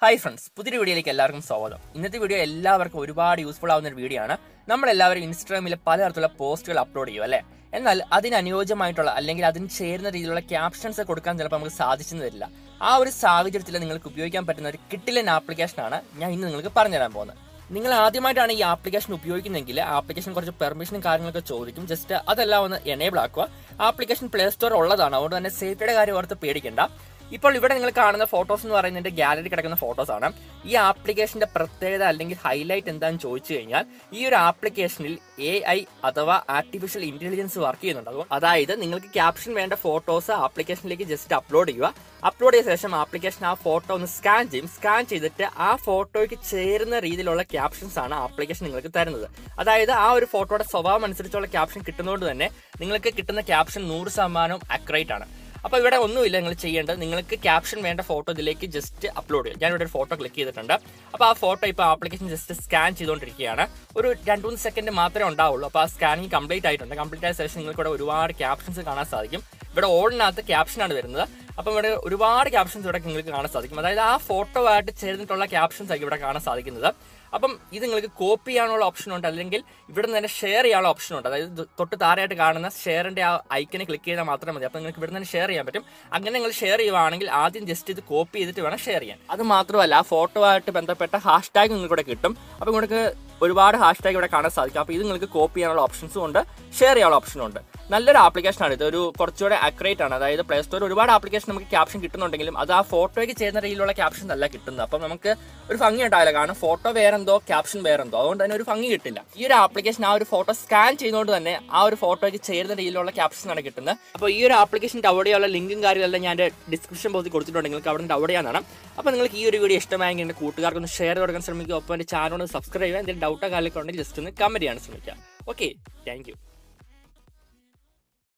hi friends പുതിയൊരു വീഡിയോയിലേക്ക് എല്ലാവർക്കും സ്വാഗതം ഇന്നത്തെ വീഡിയോ എല്ലാവർക്കും ഒരുപാട് യൂസ്ഫുൾ ആവുന്ന ഒരു വീഡിയോ ആണ് നമ്മൾ എല്ലാവരും ഇൻസ്റ്റാഗ്രാമിൽ പലതരത്തിലുള്ള പോസ്റ്റുകൾ അപ്ലോഡ് ചെയ്യും അല്ലേ എന്നാൽ അതിന് അനുയോജ്യമായിട്ടുള്ള അല്ലെങ്കിൽ അതിന് ചേരുന്ന രീതിയിലുള്ള ക്യാപ്ഷൻസ് കൊടുക്കാൻ ചിലപ്പോൾ നമുക്ക് സാധിച്ചെന്ന് വരില്ല ആ ഒരു സാഹചര്യത്തിൽ നിങ്ങൾക്ക് ഉപയോഗിക്കാൻ പറ്റുന്ന ഒരു കിട്ടിലൻ ആപ്ലിക്കേഷനാണ് ഞാൻ ഇന്ന് നിങ്ങൾക്ക് പറഞ്ഞുതരാൻ പോകുന്നത് നിങ്ങൾ ആദ്യമായിട്ടാണ് ഈ ആപ്ലിക്കേഷൻ ഉപയോഗിക്കുന്നതെങ്കിൽ ആപ്ലിക്കേഷൻ കുറച്ച് പെർമിഷനും കാര്യങ്ങളൊക്കെ ചോദിക്കും ജസ്റ്റ് അതെല്ലാം ഒന്ന് എനേബിൾ ആക്കുക ആപ്ലിക്കേഷൻ പ്ലേ സ്റ്റോർ ഉള്ളതാണ് അതുകൊണ്ട് തന്നെ സേഫ്റ്റിയുടെ കാര്യം ഓർത്ത് പേടിക്കേണ്ട ഇപ്പോൾ ഇവിടെ നിങ്ങൾ കാണുന്ന ഫോട്ടോസ് എന്ന് പറയുന്നത് ഗാലറി കിടക്കുന്ന ഫോട്ടോസ് ആണ് ഈ ആപ്ലിക്കേഷന്റെ പ്രത്യേകത അല്ലെങ്കിൽ ഹൈലൈറ്റ് എന്താണെന്ന് ചോദിച്ചു കഴിഞ്ഞാൽ ഈ ഒരു ആപ്ലിക്കേഷനിൽ എ ഐ അഥവാ ആർട്ടിഫിഷ്യൽ ഇന്റലിജൻസ് വർക്ക് ചെയ്യുന്നുണ്ട് അതുകൊണ്ട് അതായത് നിങ്ങൾക്ക് ക്യാപ്ഷൻ വേണ്ട ഫോട്ടോസ് ആപ്ലിക്കേഷനിലേക്ക് ജസ്റ്റ് അപ്ലോഡ് ചെയ്യുക അപ്ലോഡ് ചെയ്ത ശേഷം ആപ്ലിക്കേഷൻ ആ ഫോട്ടോ ഒന്ന് സ്കാൻ ചെയ്യും സ്കാൻ ചെയ്തിട്ട് ആ ഫോട്ടോയ്ക്ക് ചേരുന്ന രീതിയിലുള്ള ക്യാപ്ഷൻസ് ആണ് ആപ്ലിക്കേഷൻ നിങ്ങൾക്ക് തരുന്നത് അതായത് ആ ഒരു ഫോട്ടോയുടെ സ്വഭാവം അനുസരിച്ചുള്ള ക്യാപ്ഷൻ കിട്ടുന്നതുകൊണ്ട് തന്നെ നിങ്ങൾക്ക് കിട്ടുന്ന ക്യാപ്ഷൻ നൂറ് ശതമാനവും അക്രൈറ്റ് ആണ് അപ്പോൾ ഇവിടെ ഒന്നുമില്ല നിങ്ങൾ ചെയ്യേണ്ടത് നിങ്ങൾക്ക് ക്യാപ്ഷൻ വേണ്ട ഫോട്ടോ ഇതിലേക്ക് ജസ്റ്റ് അപ്ലോഡ് ചെയ്യാം ഞാനിവിടെ ഒരു ഫോട്ടോ ക്ലിക്ക് ചെയ്തിട്ടുണ്ട് അപ്പോൾ ആ ഫോട്ടോ ഇപ്പോൾ ആപ്ലിക്കേഷൻ ജസ്റ്റ് സ്കാൻ ചെയ്തുകൊണ്ടിരിക്കുകയാണ് ഒരു രണ്ട് മൂന്ന് സെക്കൻഡ് മാത്രമേ ഉണ്ടാവുള്ളൂ അപ്പോൾ ആ സ്കാനിങ് കംപ്ലീറ്റ് ആയിട്ടുണ്ട് കംപ്ലീറ്റ് ആയ ശേഷം നിങ്ങൾക്ക് ഇവിടെ ഒരുപാട് ക്യാപ്ഷൻസ് കാണാൻ സാധിക്കും ഇവിടെ ഓളിനകത്ത് ക്യാപ്ഷനാണ് വരുന്നത് അപ്പം ഇവിടെ ഒരുപാട് ക്യാപ്ഷൻസ് ഇവിടെ നിങ്ങൾക്ക് കാണാൻ സാധിക്കും അതായത് ആ ഫോട്ടോ ആയിട്ട് ചേർന്നിട്ടുള്ള ക്യാപ്ഷൻസ് ആയിരിക്കും ഇവിടെ കാണാൻ സാധിക്കുന്നത് അപ്പം ഇത് നിങ്ങൾക്ക് കോപ്പി ചെയ്യാനുള്ള ഓപ്ഷൻ ഉണ്ട് അല്ലെങ്കിൽ ഇവിടെ നിന്ന് തന്നെ ഷെയർ ചെയ്യാനുള്ള ഓപ്ഷൻ ഉണ്ട് അതായത് ഇത് തൊട്ട് താഴെയായിട്ട് കാണുന്ന ഷെയറിന്റെ ആ ഐക്കനെ ക്ലിക്ക് ചെയ്താൽ മാത്രം മതി അപ്പം നിങ്ങൾക്ക് ഇവിടെ നിന്ന് ഷെയർ ചെയ്യാൻ പറ്റും അങ്ങനെ നിങ്ങൾ ഷെയർ ചെയ്യുവാണെങ്കിൽ ആദ്യം ജസ്റ്റ് ഇത് കോപ്പി ചെയ്തിട്ട് വേണം ഷെയർ ചെയ്യാൻ അത് മാത്രമല്ല ആ ഫോട്ടോ ആയിട്ട് ബന്ധപ്പെട്ട ഹാഷ് ടാഗ് നിങ്ങൾക്ക് ഇവിടെ കിട്ടും അപ്പം നിങ്ങൾക്ക് ഒരുപാട് ഹാഷ് ടാഗ് ഇവിടെ കാണാൻ സാധിക്കും അപ്പോൾ ഇത് നിങ്ങൾക്ക് കോപ്പി ചെയ്യാനുള്ള ഓപ്ഷൻസും ഉണ്ട് ഷെയർ ചെയ്യാനുള്ള ഓപ്ഷനും ഉണ്ട് നല്ലൊരു ആപ്ലിക്കേഷനാണ് ഇത് ഒരു കുറച്ചുകൂടെ അക്രേറ്റ് ആണ് അതായത് പ്ലേ സ്റ്റോറിൽ ഒരുപാട് ആപ്ലിക്കേഷൻ നമുക്ക് ക്യാപ്ഷൻ കിട്ടുന്നുണ്ടെങ്കിലും അത് ആ ഫോട്ടോയ്ക്ക് ചെയ്യുന്ന രീതിയിലുള്ള ക്യാപ്ഷൻ അല്ല കിട്ടുന്നത് അപ്പം നമുക്ക് ഒരു ഭംഗി ഉണ്ടാവില്ല കാരണം ഫോട്ടോ വേറെന്തോ ക്യാപ്ഷൻ വേറെന്തോ അതുകൊണ്ട് തന്നെ ഒരു ഭംഗി കിട്ടില്ല ഈ ഒരു ആപ്ലിക്കേഷൻ ആ ഒരു ഫോട്ടോ സ്കാൻ ചെയ്യുന്നതുകൊണ്ട് തന്നെ ആ ഒരു ഫോട്ടോയ്ക്ക് ചേരുന്ന രീതിയിലുള്ള ക്യാപ്ഷൻ ആണ് കിട്ടുന്നത് അപ്പോൾ ഈ ഒരു ആപ്ലിക്കേഷൻ ഡൗൺലോഡ് ചെയ്യാനുള്ള ലിങ്കും കാര്യങ്ങളെല്ലാം ഞാൻ ഡിസ്ക്രിപ്ഷൻ ബോക്സിൽ കൊടുത്തിട്ടുണ്ട് നിങ്ങൾക്ക് അവിടെ ഡൗൺലോഡ് ചെയ്യാനാണ് അപ്പോൾ നിങ്ങൾക്ക് ഈ ഒരു വീഡിയോ ഇഷ്ടമായെങ്കിൽ എൻ്റെ കൂട്ടുകാർക്കൊന്ന് ഷെയർ കൊടുക്കാൻ ശ്രമിക്കുക ഒപ്പം എൻ്റെ ചാനൽ ഒന്ന് സബ്സ്ക്രൈബ് ചെയ്യുക എന്തെങ്കിലും ഡൗട്ടോ കാര്യങ്ങളൊക്കെ ഉണ്ടെങ്കിൽ ജസ്റ്റ് ഒന്ന് കമൻറ്റ് ചെയ്യാൻ ശ്രമിക്കുക ഓക്കെ താങ്ക്